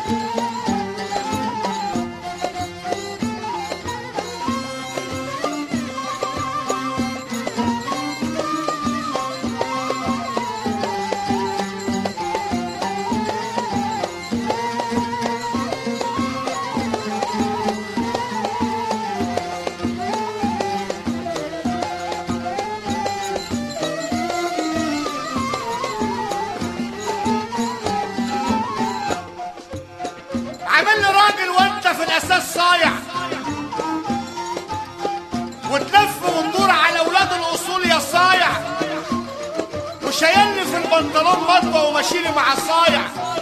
عامل لي راجل وانت في الاساس صايع وتلف وتدور على اولاد الاصول يا صايع وشايلني في البنطلون مطوه وماشيلي مع صايع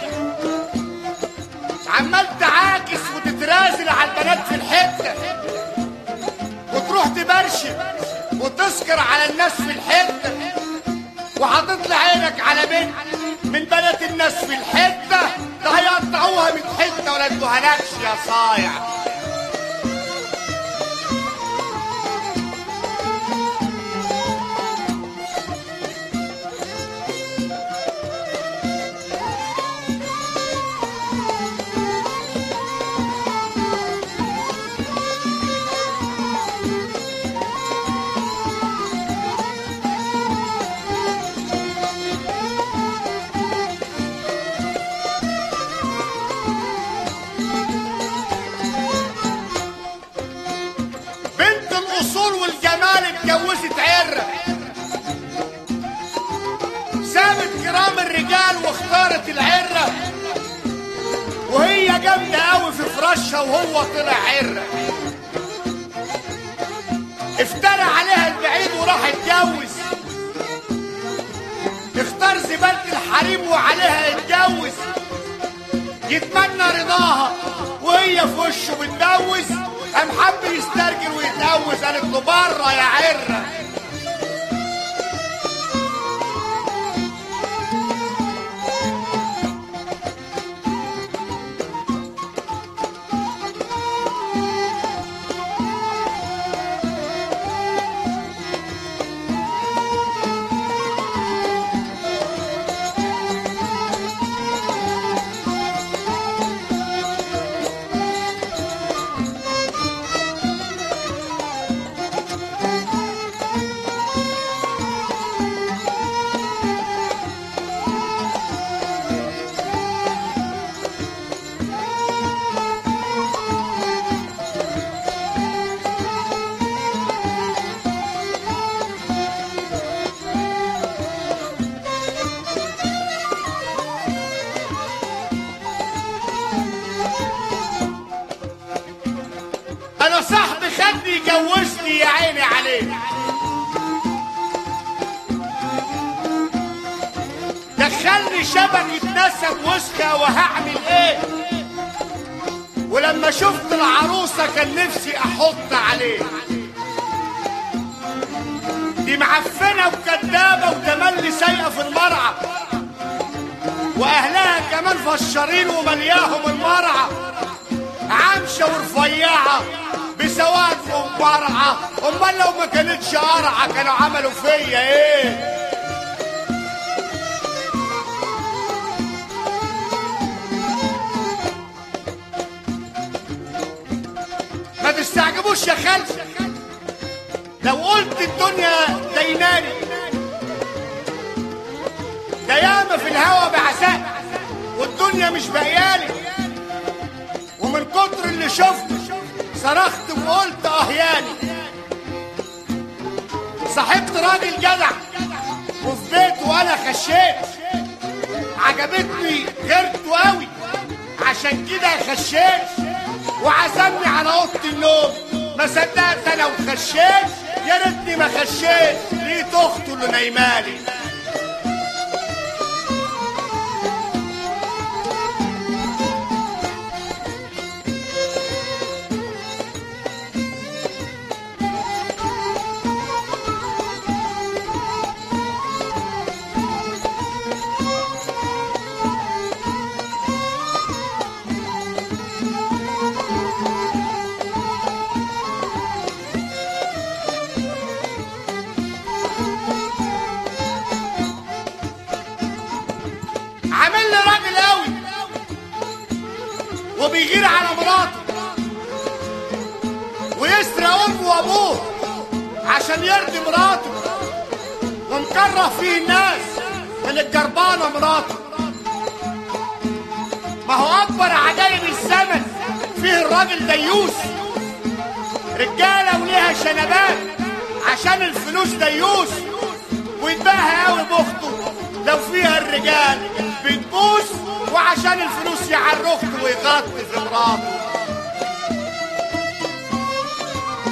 عمال تعاكس وتترازل على البنات في الحته وتروح تبرشم وتسكر على الناس في الحته وحاطط لي عينك على بنت من بنات الناس في الحته ده هيقطعوها من حته ولا ادوهالكش يا صايع بنت الاصول والجمال اتجوزت عره سابت كرام الرجال واختارت العره وهي جامده قوي في فراشها وهو طلع عره افترى عليها البعيد وراح اتجوز اختار زبالة الحريم وعليها اتجوز يتمنى رضاها وهي في وشه بتجوز قام حب يسترجل ويتجوز قالت له بره يا عره انا صاحبي خدني جوزني يا عيني عليه دخلني شبكة نسب وسخة وهعمل ايه ولما شفت العروسة كان نفسي احط عليه دي معفنة وكدابة وتملي سايقة في المرعى واهلها كمان فشارين وملياهم المرعى عامشة ورفيعة بسواد ومبرعة امال لو ما كانتش قرعة كانوا عملوا فيا ايه ما تستعجبوش يا خالتي لو قلت الدنيا ديناني ده ياما في الهوا بعزاء والدنيا مش بقيالي ومن كتر اللي شفته صرخت وقلت اهياني صاحبت راجل جدع وفي بيته وانا خشيت عجبتني غيرته قوي عشان كده خشيت وعزمني على اوضه النوم ما صدقت انا وخشيت يا ريتني ما خشيت لقيت اخته اللي نايمالي وبيغير على مراته ويسرق امه وابوه عشان يرضي مراته ومكره فيه الناس من الجربانه مراته ما هو اكبر عجائب الزمن فيه الراجل ديوس رجاله وليها شنبات عشان الفلوس ديوس ويتباهى قوي باخته لو فيها الرجال بتبوس وعشان الفلوس يعرفته ويغطي في مراته